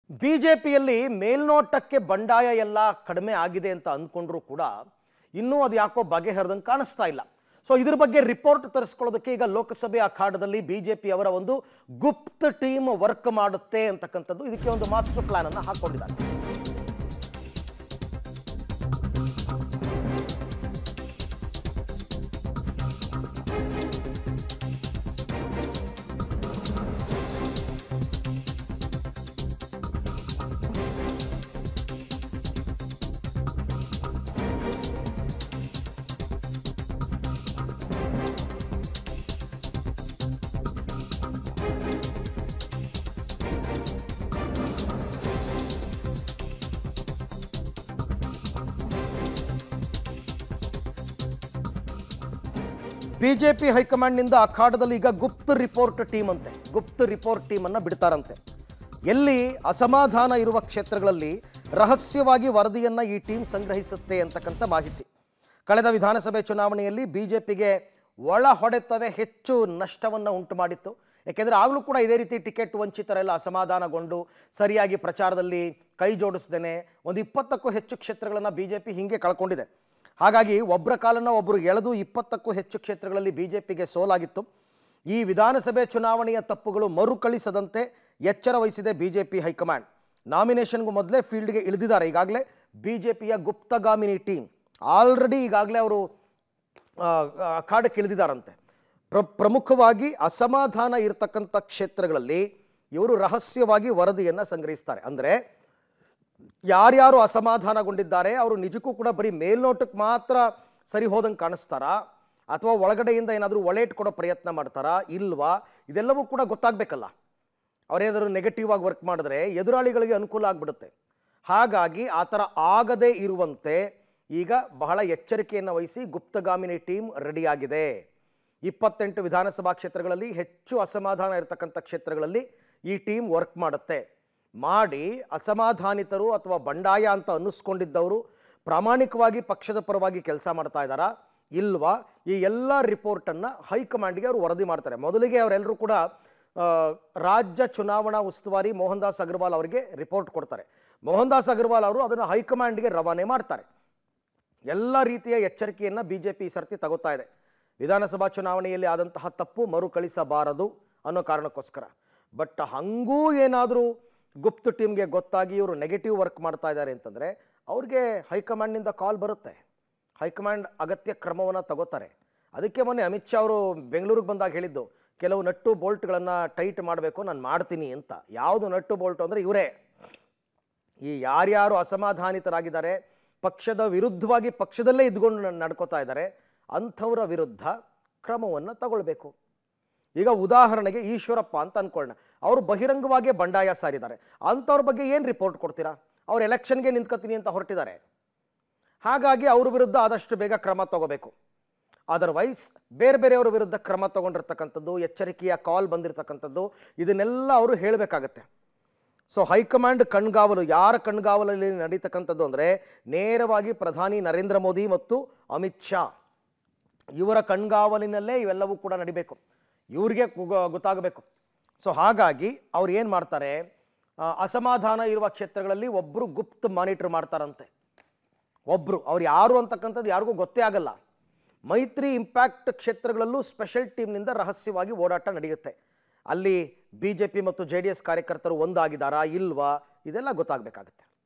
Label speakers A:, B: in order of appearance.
A: B J ಪಿಯಲ್ಲಿ ಮೇಲ್ನೋಟಕ್ಕೆ ಬಂಡಾಯ ಎಲ್ಲ ಕಡಿಮೆ ಆಗಿದೆ ಅಂತ ಅಂದ್ಕೊಂಡ್ರೂ ಕೂಡ ಇನ್ನೂ ಅದು ಯಾಕೋ ಬಗೆಹರಿದಂಗೆ ಕಾಣಿಸ್ತಾ ಇಲ್ಲ ಸೊ ಇದ್ರ ಬಗ್ಗೆ ರಿಪೋರ್ಟ್ ತರಿಸ್ಕೊಳ್ಳೋದಕ್ಕೆ ಈಗ ಲೋಕಸಭೆ ಅಖಾಡದಲ್ಲಿ ಬಿ ಜೆ ಪಿ ಅವರ ಒಂದು ಗುಪ್ತ ಟೀಮ್ ವರ್ಕ್ ಮಾಡುತ್ತೆ ಅಂತಕ್ಕಂಥದ್ದು ಇದಕ್ಕೆ ಒಂದು ಮಾಸ್ಟರ್ ಪ್ಲಾನ್ ಅನ್ನು ಹಾಕೊಂಡಿದ್ದಾರೆ ಬಿಜೆಪಿ ಹೈಕಮಾಂಡ್ನಿಂದ ಅಖಾಡದಲ್ಲಿ ಈಗ ಗುಪ್ತ ರಿಪೋರ್ಟ್ ಟೀಮ್ ಅಂತೆ ಗುಪ್ತ ರಿಪೋರ್ಟ್ ಟೀಮನ್ನು ಬಿಡ್ತಾರಂತೆ ಎಲ್ಲಿ ಅಸಮಾಧಾನ ಇರುವ ಕ್ಷೇತ್ರಗಳಲ್ಲಿ ರಹಸ್ಯವಾಗಿ ವರದಿಯನ್ನು ಈ ಟೀಮ್ ಸಂಗ್ರಹಿಸುತ್ತೆ ಅಂತಕ್ಕಂಥ ಮಾಹಿತಿ ಕಳೆದ ವಿಧಾನಸಭೆ ಚುನಾವಣೆಯಲ್ಲಿ ಬಿಜೆಪಿಗೆ ಒಳ ಹೊಡೆತವೇ ಹೆಚ್ಚು ನಷ್ಟವನ್ನು ಉಂಟು ಮಾಡಿತ್ತು ಯಾಕೆಂದರೆ ಆಗಲೂ ಕೂಡ ಇದೇ ರೀತಿ ಟಿಕೆಟ್ ವಂಚಿತರೆಲ್ಲ ಅಸಮಾಧಾನಗೊಂಡು ಸರಿಯಾಗಿ ಪ್ರಚಾರದಲ್ಲಿ ಕೈ ಜೋಡಿಸ್ದೇನೆ ಒಂದು ಇಪ್ಪತ್ತಕ್ಕೂ ಹೆಚ್ಚು ಕ್ಷೇತ್ರಗಳನ್ನು ಬಿ ಜೆ ಪಿ ಹೀಗೆ ಕಳ್ಕೊಂಡಿದೆ ಹಾಗಾಗಿ ಒಬ್ಬರ ಕಾಲನ್ನು ಒಬ್ಬರು ಎಳೆದು ಇಪ್ಪತ್ತಕ್ಕೂ ಹೆಚ್ಚು ಕ್ಷೇತ್ರಗಳಲ್ಲಿ ಬಿ ಜೆ ಪಿಗೆ ಸೋಲಾಗಿತ್ತು ಈ ವಿಧಾನಸಭೆ ಚುನಾವಣೆಯ ತಪ್ಪುಗಳು ಮರುಕಳಿಸದಂತೆ ಎಚ್ಚರ ವಹಿಸಿದೆ ಬಿ ಜೆ ಪಿ ಹೈಕಮಾಂಡ್ ನಾಮಿನೇಷನ್ಗೂ ಮೊದಲೇ ಫೀಲ್ಡ್ಗೆ ಇಳಿದಿದ್ದಾರೆ ಈಗಾಗಲೇ ಬಿ ಜೆ ಪಿಯ ಗುಪ್ತಗಾಮಿನಿ ಟೀಮ್ ಆಲ್ರೆಡಿ ಈಗಾಗಲೇ ಅವರು ಅಖಾಡಕ್ಕೆ ಇಳಿದಿದ್ದಾರಂತೆ ಪ್ರ ಪ್ರಮುಖವಾಗಿ ಅಸಮಾಧಾನ ಇರತಕ್ಕಂಥ ಕ್ಷೇತ್ರಗಳಲ್ಲಿ ಇವರು ರಹಸ್ಯವಾಗಿ ವರದಿಯನ್ನು ಸಂಗ್ರಹಿಸ್ತಾರೆ ಅಂದರೆ ಯಾರ್ಯಾರು ಅಸಮಾಧಾನಗೊಂಡಿದ್ದಾರೆ ಅವರು ನಿಜಕ್ಕೂ ಕೂಡ ಬರೀ ಮೇಲ್ನೋಟಕ್ಕೆ ಮಾತ್ರ ಸರಿ ಹೋದಂಗೆ ಕಾಣಿಸ್ತಾರಾ ಅಥವಾ ಒಳಗಡೆಯಿಂದ ಏನಾದರೂ ಒಳೇಟ್ ಕೊಡೋ ಪ್ರಯತ್ನ ಮಾಡ್ತಾರಾ ಇಲ್ವಾ ಇದೆಲ್ಲವೂ ಕೂಡ ಗೊತ್ತಾಗಬೇಕಲ್ಲ ಅವರೇನಾದರೂ ನೆಗೆಟಿವ್ ಆಗಿ ವರ್ಕ್ ಮಾಡಿದ್ರೆ ಎದುರಾಳಿಗಳಿಗೆ ಅನುಕೂಲ ಆಗಿಬಿಡುತ್ತೆ ಹಾಗಾಗಿ ಆ ಥರ ಆಗದೇ ಇರುವಂತೆ ಈಗ ಬಹಳ ಎಚ್ಚರಿಕೆಯನ್ನು ವಹಿಸಿ ಗುಪ್ತಗಾಮಿನಿ ಟೀಮ್ ರೆಡಿಯಾಗಿದೆ ಇಪ್ಪತ್ತೆಂಟು ವಿಧಾನಸಭಾ ಕ್ಷೇತ್ರಗಳಲ್ಲಿ ಹೆಚ್ಚು ಅಸಮಾಧಾನ ಇರತಕ್ಕಂಥ ಕ್ಷೇತ್ರಗಳಲ್ಲಿ ಈ ಟೀಮ್ ವರ್ಕ್ ಮಾಡುತ್ತೆ ಮಾಡಿ ಅಸಮಾಧಾನಿತರು ಅಥವಾ ಬಂಡಾಯ ಅಂತ ಅನ್ನಿಸ್ಕೊಂಡಿದ್ದವರು ಪ್ರಾಮಾಣಿಕವಾಗಿ ಪಕ್ಷದ ಪರವಾಗಿ ಕೆಲಸ ಮಾಡ್ತಾ ಇದ್ದಾರಾ ಇಲ್ವಾ ಈ ಎಲ್ಲ ರಿಪೋರ್ಟನ್ನು ಹೈಕಮಾಂಡ್ಗೆ ಅವರು ವರದಿ ಮಾಡ್ತಾರೆ ಮೊದಲಿಗೆ ಅವರೆಲ್ಲರೂ ಕೂಡ ಆ, ರಾಜ್ಯ ಚುನಾವಣಾ ಉಸ್ತುವಾರಿ ಮೋಹನ್ ದಾಸ್ ಅಗರ್ವಾಲ್ ಅವರಿಗೆ ರಿಪೋರ್ಟ್ ಕೊಡ್ತಾರೆ ಮೋಹನ್ ದಾಸ್ ಅಗರ್ವಾಲ್ ಅವರು ಅದನ್ನು ಹೈಕಮಾಂಡ್ಗೆ ರವಾನೆ ಮಾಡ್ತಾರೆ ಎಲ್ಲ ರೀತಿಯ ಎಚ್ಚರಿಕೆಯನ್ನು ಬಿ ಜೆ ಪಿ ಈ ಸರ್ತಿ ತಗೋತಾ ಇದೆ ವಿಧಾನಸಭಾ ಚುನಾವಣೆಯಲ್ಲಿ ಆದಂತಹ ತಪ್ಪು ಮರುಕಳಿಸಬಾರದು ಅನ್ನೋ ಕಾರಣಕ್ಕೋಸ್ಕರ ಬಟ್ ಹಂಗೂ ಏನಾದರೂ ಗುಪ್ತ ಟೀಮ್ಗೆ ಗೊತ್ತಾಗಿ ಇವರು ನೆಗೆಟಿವ್ ವರ್ಕ್ ಮಾಡ್ತಾ ಇದ್ದಾರೆ ಅಂತಂದರೆ ಅವ್ರಿಗೆ ಹೈಕಮಾಂಡ್ನಿಂದ ಕಾಲ್ ಬರುತ್ತೆ ಹೈಕಮಾಂಡ್ ಅಗತ್ಯ ಕ್ರಮವನ್ನು ತಗೋತಾರೆ ಅದಕ್ಕೆ ಮೊನ್ನೆ ಅಮಿತ್ ಶಾ ಅವರು ಬೆಂಗಳೂರಿಗೆ ಬಂದಾಗ ಹೇಳಿದ್ದು ಕೆಲವು ನಟ್ಟು ಬೋಲ್ಟ್ಗಳನ್ನು ಟೈಟ್ ಮಾಡಬೇಕು ನಾನು ಮಾಡ್ತೀನಿ ಅಂತ ಯಾವುದು ನಟ್ಟು ಬೋಲ್ಟು ಅಂದರೆ ಇವರೇ ಈ ಯಾರ್ಯಾರು ಅಸಮಾಧಾನಿತರಾಗಿದ್ದಾರೆ ಪಕ್ಷದ ವಿರುದ್ಧವಾಗಿ ಪಕ್ಷದಲ್ಲೇ ಇದ್ಕೊಂಡು ನ- ನಡ್ಕೋತಾ ಇದ್ದಾರೆ ಅಂಥವರ ವಿರುದ್ಧ ಕ್ರಮವನ್ನು ತಗೊಳ್ಬೇಕು ಈಗ ಉದಾಹರಣೆಗೆ ಈಶ್ವರಪ್ಪ ಅಂತ ಅನ್ಕೊಳ್ಳೋಣ ಅವರು ಬಹಿರಂಗವಾಗಿ ಬಂಡಾಯ ಸಾರಿದ್ದಾರೆ ಅಂಥವ್ರ ಬಗ್ಗೆ ಏನು ರಿಪೋರ್ಟ್ ಕೊಡ್ತೀರಾ ಅವ್ರು ಎಲೆಕ್ಷನ್ಗೆ ನಿಂತ್ಕೋತೀನಿ ಅಂತ ಹೊರಟಿದ್ದಾರೆ ಹಾಗಾಗಿ ಅವ್ರ ವಿರುದ್ಧ ಆದಷ್ಟು ಬೇಗ ಕ್ರಮ ತಗೋಬೇಕು ಅದರ್ವೈಸ್ ಬೇರೆ ಬೇರೆಯವರ ವಿರುದ್ಧ ಕ್ರಮ ತಗೊಂಡಿರ್ತಕ್ಕಂಥದ್ದು ಎಚ್ಚರಿಕೆಯ ಕಾಲ್ ಬಂದಿರತಕ್ಕಂಥದ್ದು ಇದನ್ನೆಲ್ಲ ಅವರು ಹೇಳಬೇಕಾಗತ್ತೆ ಸೊ ಹೈಕಮಾಂಡ್ ಕಣ್ಗಾವಲು ಯಾರ ಕಣ್ಗಾವಲಲ್ಲಿ ನಡೀತಕ್ಕಂಥದ್ದು ಅಂದರೆ ನೇರವಾಗಿ ಪ್ರಧಾನಿ ನರೇಂದ್ರ ಮೋದಿ ಮತ್ತು ಅಮಿತ್ ಶಾ ಇವರ ಕಣ್ಗಾವಲಿನಲ್ಲೇ ಇವೆಲ್ಲವೂ ಕೂಡ ನಡಿಬೇಕು ಇವ್ರಿಗೆ ಗು- ಗೊತ್ತಾಗಬೇಕು ಸೊ ಹಾಗಾಗಿ ಅವ್ರು ಏನು ಮಾಡ್ತಾರೆ ಆ, ಅಸಮಾಧಾನ ಇರುವ ಕ್ಷೇತ್ರಗಳಲ್ಲಿ ಒಬ್ಬರು ಗುಪ್ತ ಮಾನಿಟರ್ ಮಾಡ್ತಾರಂತೆ ಒಬ್ಬರು ಅವ್ರು ಯಾರು ಅಂತಕ್ಕಂಥದ್ದು ಯಾರಿಗೂ ಗೊತ್ತೇ ಆಗಲ್ಲ ಮೈತ್ರಿ ಇಂಪ್ಯಾಕ್ಟ್ ಕ್ಷೇತ್ರಗಳಲ್ಲೂ ಸ್ಪೆಷಲ್ ಟೀಮ್ನಿಂದ ರಹಸ್ಯವಾಗಿ ಓಡಾಟ ನಡೆಯುತ್ತೆ ಅಲ್ಲಿ ಬಿ ಜೆ ಪಿ ಮತ್ತು ಜೆ ಡಿ ಎಸ್ ಕಾರ್ಯಕರ್ತರು ಒಂದಾಗಿದ್ದಾರಾ ಇಲ್ವಾ ಇದೆಲ್ಲ ಗೊತ್ತಾಗಬೇಕಾಗುತ್ತೆ